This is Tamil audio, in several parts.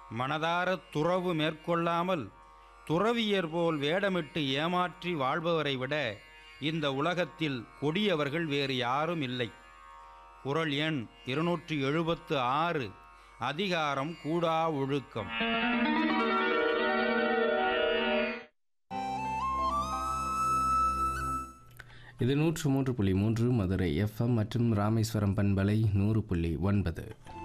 மனதாரத் துறவு மேற்கொள்ளாமல் துறவியர் போல் வேடமிட்டு ஏமாற்றி வாழ்பவரை விட இந்த உலகத்தில் கொடியவர்கள் வேறு யாரும் இல்லை குறள் எண் இருநூற்றி எழுபத்து ஆறு அதிகாரம் கூடா ஒழுக்கம் இது நூற்று மூன்று புள்ளி மூன்று மதுரை எஃப்எம் மற்றும் ராமேஸ்வரம் பண்பலை நூறு புள்ளி ஒன்பது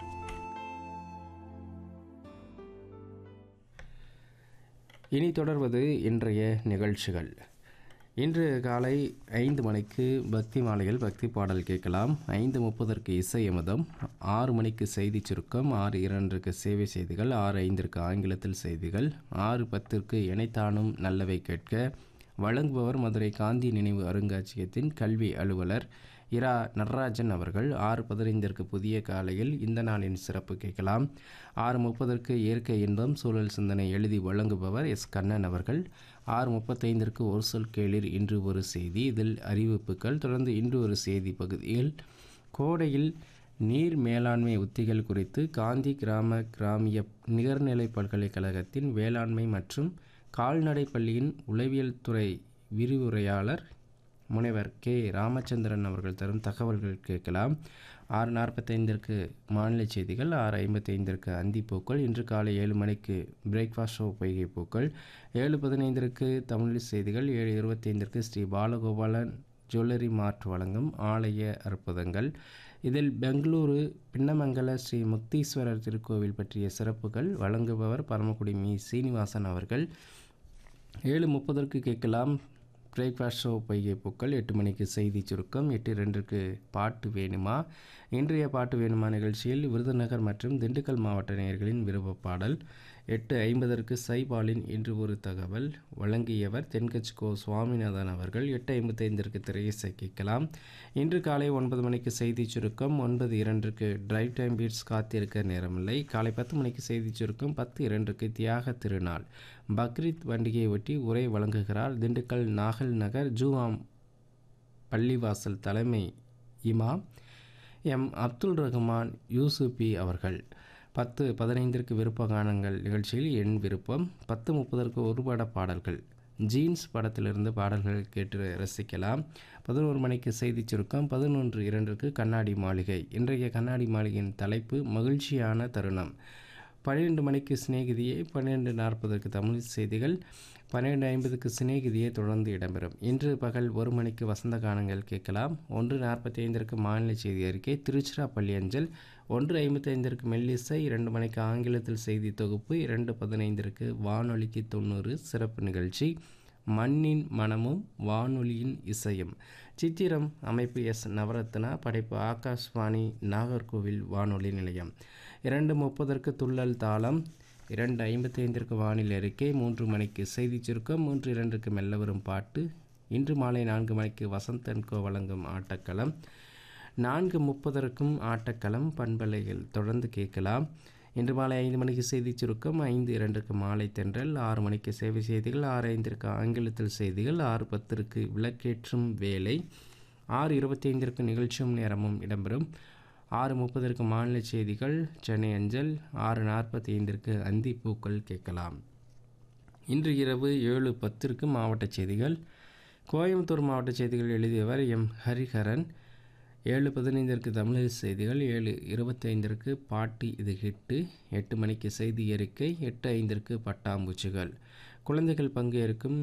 இனி தொடர்வது இன்றைய நிகழ்ச்சிகள் இன்று காலை ஐந்து மணிக்கு பக்தி மாலையில் பக்தி பாடல் கேட்கலாம் ஐந்து முப்பதற்கு இசை அமுதம் ஆறு மணிக்கு செய்தி சுருக்கம் ஆறு இரண்டுக்கு சேவை செய்திகள் ஆறு ஐந்திற்கு ஆங்கிலத்தில் செய்திகள் ஆறு பத்திற்கு இணைத்தானும் நல்லவை கேட்க வழங்குபவர் மதுரை காந்தி நினைவு அருங்காட்சியகத்தின் கல்வி அலுவலர் இரா நடராஜன் அவர்கள் ஆறு பதினைந்திற்கு புதிய காலையில் இந்த நாளின் சிறப்பு கேட்கலாம் ஆறு முப்பதற்கு இயற்கை இன்பம் சூழல் சிந்தனை எழுதி வழங்குபவர் எஸ் கண்ணன் அவர்கள் ஆறு முப்பத்தைந்திற்கு ஒரு சொல் கேளிர் இன்று ஒரு செய்தி இதில் அறிவிப்புகள் தொடர்ந்து இன்று ஒரு செய்தி பகுதியில் கோடையில் நீர் மேலாண்மை உத்திகள் குறித்து காந்தி கிராம கிராமிய நிகர்நிலை பல்கலைக்கழகத்தின் வேளாண்மை மற்றும் கால்நடை பள்ளியின் உளவியல் துறை விரிவுரையாளர் முனைவர் கே ராமச்சந்திரன் அவர்கள் தரும் தகவல்கள் கேட்கலாம் ஆறு நாற்பத்தைந்திற்கு மாநில செய்திகள் ஆறு ஐம்பத்தைந்திற்கு அந்திப்பூக்கள் இன்று காலை ஏழு மணிக்கு பிரேக்ஃபாஸ்ட் ஷோ பொய்கை பூக்கள் ஏழு பதினைந்திற்கு தமிழ் செய்திகள் ஏழு இருபத்தைந்திற்கு ஸ்ரீ பாலகோபாலன் ஜுவல்லரி மார்ட் வழங்கும் ஆலய அற்புதங்கள் இதில் பெங்களூரு பின்னமங்கல ஸ்ரீ முக்தீஸ்வரர் திருக்கோவில் பற்றிய சிறப்புகள் வழங்குபவர் பரமக்குடி மீ சீனிவாசன் அவர்கள் ஏழு முப்பதற்கு கேட்கலாம் பிரேக்ஃபாஸ்ட் ஷோ பொய்கை பூக்கள் எட்டு மணிக்கு செய்தி சுருக்கம் எட்டு ரெண்டுக்கு பாட்டு வேணுமா இன்றைய பாட்டு வேணுமா நிகழ்ச்சியில் விருதுநகர் மற்றும் திண்டுக்கல் மாவட்ட நேயர்களின் விருப்ப பாடல் எட்டு ஐம்பதற்கு சைபாலின் இன்று ஒரு தகவல் வழங்கியவர் தென்கட்சி கோ சுவாமிநாதன் அவர்கள் எட்டு ஐம்பத்தைந்திற்கு திரையிசை கேட்கலாம் இன்று காலை ஒன்பது மணிக்கு செய்தி சுருக்கம் ஒன்பது இரண்டுக்கு டிரைவ் டைம் பீட்ஸ் காத்திருக்க நேரமில்லை காலை பத்து மணிக்கு செய்தி சுருக்கம் பத்து இரண்டுக்கு தியாக திருநாள் பக்ரீத் பண்டிகையை ஒட்டி உரை வழங்குகிறார் திண்டுக்கல் நாகல் நகர் ஜூவாம் பள்ளிவாசல் தலைமை இமாம் எம் அப்துல் ரஹ்மான் யூசுபி அவர்கள் பத்து பதினைந்திற்கு விருப்ப கானங்கள் நிகழ்ச்சியில் என் விருப்பம் பத்து முப்பதற்கு ஒரு பட பாடல்கள் ஜீன்ஸ் படத்திலிருந்து பாடல்கள் கேட்டு ரசிக்கலாம் பதினோரு மணிக்கு செய்தி சுருக்கம் பதினொன்று இரண்டுக்கு கண்ணாடி மாளிகை இன்றைய கண்ணாடி மாளிகையின் தலைப்பு மகிழ்ச்சியான தருணம் பன்னிரெண்டு மணிக்கு சிநேகிதியை பன்னிரெண்டு நாற்பதற்கு தமிழ் செய்திகள் பன்னிரெண்டு ஐம்பதுக்கு சிநேகிதியை தொடர்ந்து இடம்பெறும் இன்று பகல் ஒரு மணிக்கு வசந்த கானங்கள் கேட்கலாம் ஒன்று நாற்பத்தி ஐந்திற்கு மாநில செய்தி அறிக்கை திருச்சிராப்பள்ளி அஞ்சல் ஒன்று ஐம்பத்தைந்திற்கு மெல்லிசை இரண்டு மணிக்கு ஆங்கிலத்தில் செய்தி தொகுப்பு இரண்டு பதினைந்திற்கு வானொலிக்கு தொண்ணூறு சிறப்பு நிகழ்ச்சி மண்ணின் மனமும் வானொலியின் இசையும் சித்திரம் அமைப்பு எஸ் நவரத்னா படைப்பு ஆகாஷ்வாணி நாகர்கோவில் வானொலி நிலையம் இரண்டு முப்பதற்கு துள்ளல் தாளம் இரண்டு ஐம்பத்தி ஐந்திற்கு வானிலை அறிக்கை மூன்று மணிக்கு செய்தி சுருக்கம் மூன்று இரண்டுக்கு மெல்ல வரும் பாட்டு இன்று மாலை நான்கு மணிக்கு வசந்தன்கோ வழங்கும் ஆட்டக்களம் நான்கு முப்பதற்கும் ஆட்டக்களம் பண்பலைகள் தொடர்ந்து கேட்கலாம் இன்று மாலை ஐந்து மணிக்கு செய்தி சுருக்கம் ஐந்து இரண்டுக்கு மாலை தென்றல் ஆறு மணிக்கு சேவை செய்திகள் ஆறு ஐந்திற்கு ஆங்கிலத்தில் செய்திகள் ஆறு பத்திற்கு விளக்கேற்றும் வேலை ஆறு இருபத்தி ஐந்திற்கு நிகழ்ச்சியும் நேரமும் இடம்பெறும் ஆறு முப்பதற்கு மாநில செய்திகள் சென்னை அஞ்சல் ஆறு நாற்பத்தி ஐந்திற்கு அந்தி பூக்கள் கேட்கலாம் இன்று இரவு ஏழு பத்திற்கு மாவட்ட செய்திகள் கோயம்புத்தூர் மாவட்ட செய்திகள் எழுதியவர் எம் ஹரிஹரன் ஏழு பதினைந்திற்கு தமிழ் செய்திகள் ஏழு இருபத்தைந்திற்கு பாட்டு இது ஹிட்டு எட்டு மணிக்கு செய்தி அறிக்கை எட்டு ஐந்திற்கு பட்டாம்பூச்சிகள் குழந்தைகள் பங்கேற்கும்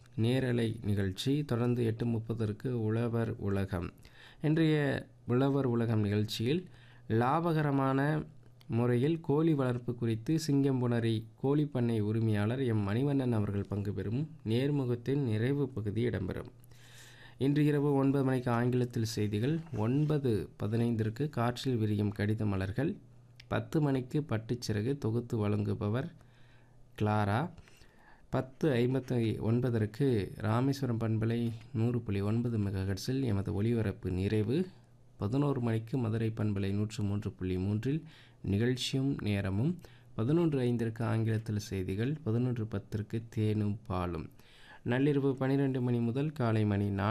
நேரலை நிகழ்ச்சி தொடர்ந்து எட்டு முப்பதற்கு உழவர் உலகம் இன்றைய உழவர் உலகம் நிகழ்ச்சியில் லாபகரமான முறையில் கோழி வளர்ப்பு குறித்து சிங்கம்புணரி கோழிப்பண்ணை உரிமையாளர் எம் மணிவண்ணன் அவர்கள் பங்கு பெறும் நேர்முகத்தின் நிறைவு பகுதி இடம்பெறும் இன்று இரவு ஒன்பது மணிக்கு ஆங்கிலத்தில் செய்திகள் ஒன்பது பதினைந்திற்கு காற்றில் விரியும் கடித மலர்கள் பத்து மணிக்கு பட்டுச்சிறகு தொகுத்து வழங்குபவர் கிளாரா பத்து ஐம்பத்தி ஒன்பதற்கு ராமேஸ்வரம் பண்பலை நூறு புள்ளி ஒன்பது மெகாஹெட்ஸில் எமது ஒளிபரப்பு நிறைவு பதினோரு மணிக்கு மதுரை பண்பலை நூற்று மூன்று புள்ளி மூன்றில் நிகழ்ச்சியும் நேரமும் பதினொன்று ஐந்திற்கு ஆங்கிலத்தில் செய்திகள் பதினொன்று பத்திற்கு தேனும் பாலும் நள்ளிரவு பன்னிரெண்டு மணி முதல் காலை மணி நான்கு